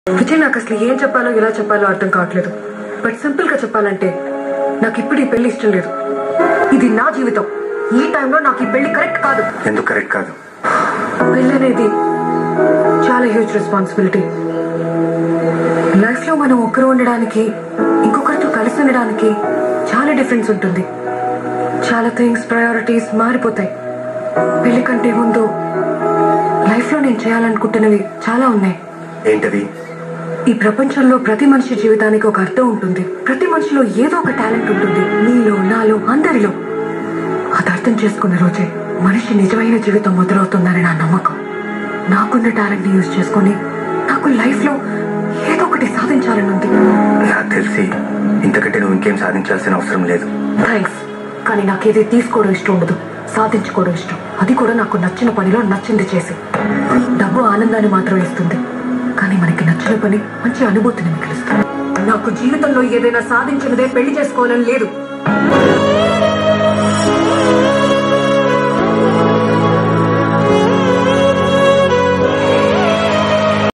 విజయ్ నాకు అసలు ఏం చెప్పాలో ఎలా చెప్పాలో అర్థం కావట్లేదు బట్ సింపుల్ గా చెప్పాలంటే నాకు ఇప్పుడు ఈ పెళ్లి ఇష్టం లేదు ఇది నా జీవితం ఈ టైంలో నాకు ఈ పెళ్లి కరెక్ట్ కాదు ఎందుకు కరెక్ట్ కాదు పెళ్లి అనేది చాలా హ్యూజ్ రెస్పాన్సిబిలిటీ లైఫ్ లో మనం ఒక్కరు ఉండడానికి ఇంకొకరితో కలిసి ఉండడానికి చాలా డిఫరెన్స్ ఉంటుంది చాలా థింగ్స్ ప్రయారిటీస్ మారిపోతాయి పెళ్లి కంటే ముందు లైఫ్ లో నేను చేయాలనుకుంటున్నవి చాలా ఉన్నాయి ఏంటవి ఈ ప్రపంచంలో ప్రతి మనిషి జీవితానికి ఒక అర్థం ఉంటుంది ప్రతి మనిషిలో ఏదో ఒక టాలెంట్ ఉంటుంది నీలో నాలో అందరిలో అది అర్థం చేసుకున్న రోజే మనిషి నిజమైన జీవితం మొదలవుతుందని నా నమ్మకం నాకున్న టాలెంట్ ని యూజ్ చేసుకొని నాకు లైఫ్ లో ఏదో ఒకటి సాధించాలని ఉంది నాకు తెలిసి ఇంతకంటే నువ్వు ఇంకేం సాధించాల్సిన అవసరం లేదు థ్యాంక్స్ కానీ నాకేది తీసుకోవడం ఇష్టం ఉండదు సాధించుకోవడం ఇష్టం అది కూడా నాకు నచ్చిన పనిలో నచ్చింది చేసి డబ్బు ఆనందాన్ని మాత్రం ఇస్తుంది కానీ మనకి నచ్చిన పని మంచి అనుభూతిని మిగిలిస్తుంది నాకు జీవితంలో ఏదైనా సాధించినదే పెళ్లి చేసుకోవాలని లేదు